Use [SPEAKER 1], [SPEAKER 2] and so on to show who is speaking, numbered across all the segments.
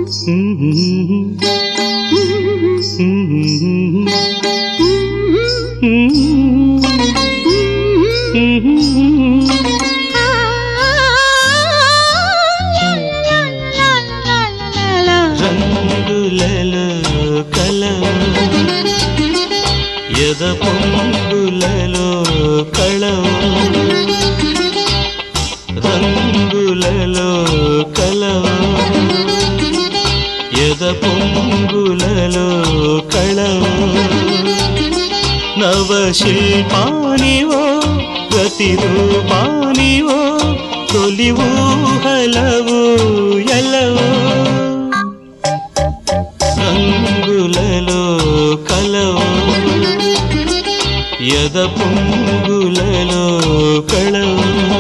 [SPEAKER 1] రంగులలో కలవు ఎద పొంగులలో కళవు రంగులలో కలవు ఎద పొంగులలో కళవు నవశిల్పానివో ప్రతిరూపానివో తొలి ఊహలవు ఎలవు రంగులలో కలవు ఎద పొంగులలో కళవు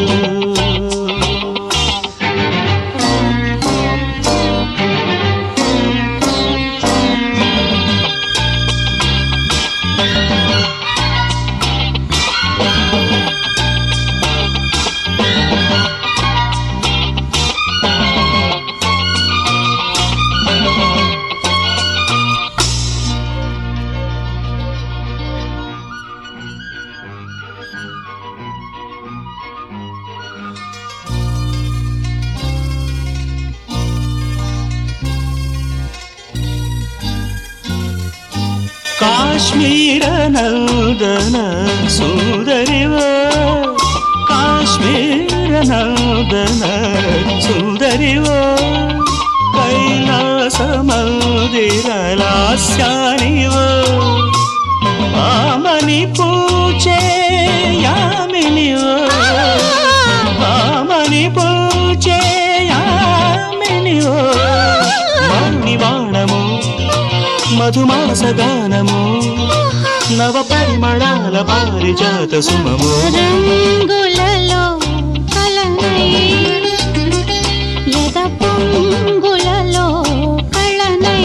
[SPEAKER 1] ಕಾಶ್ಮೀರ ನಂದನ ಸುಂದರಿವ ಕಾಶ್ಮೀರ ನಂದನ ಸುಂದರಿವ ಕೈಲಾಸ ಮಂದಿರ ಲಾಸ್ಯಾನಿವ ಆಮನಿ ಪೂಜೆ ಯಾಮಿನಿವ ಆಮನಿ ಪೂಜೆ యామినివ మణివాణము మధుమాసగానము నవ పరిమళాల పారిజాత సుమము
[SPEAKER 2] రంగులలో కలనై ఎద పొంగులలో కళనై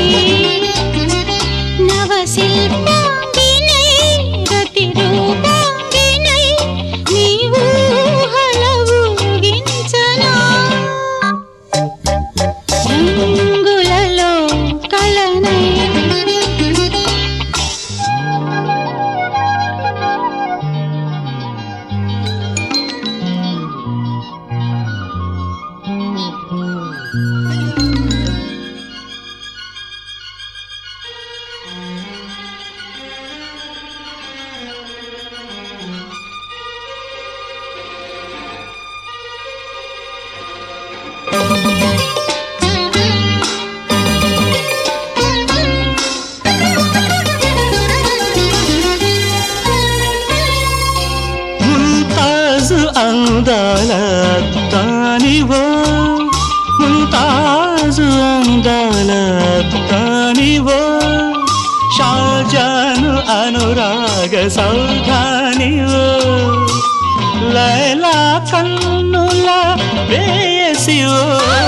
[SPEAKER 2] నవశిల్పాంగినై రతి రూపాంగినై నీవు హలవుగించనా రంగులలో కళనై
[SPEAKER 1] ముంతాజు అందాల తానివో ముంతాజు అందాల తానివో షాజాను అనురాగ సౌధానివో లైలా కన్నుల ప్రేయసివో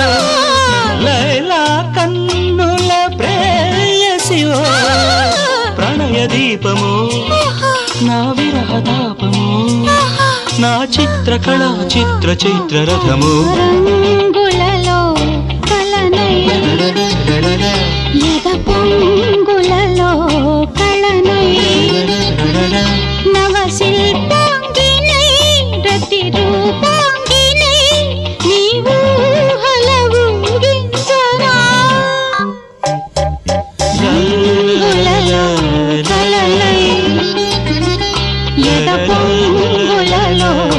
[SPEAKER 1] లైలా కన్నుల ప్రేయసివో ప్రణయ దీపము నా విరహ తాపము నా చిత్రకళా చిత్ర చైత్ర రథము
[SPEAKER 2] రంగులలో కలనై ఎద పొంగులలో కళనై నవశిల్పాంగినై రతి రూపాంగినై నీవు హలవు గించనా రంగులలో కలనై ఎద పొంగులలో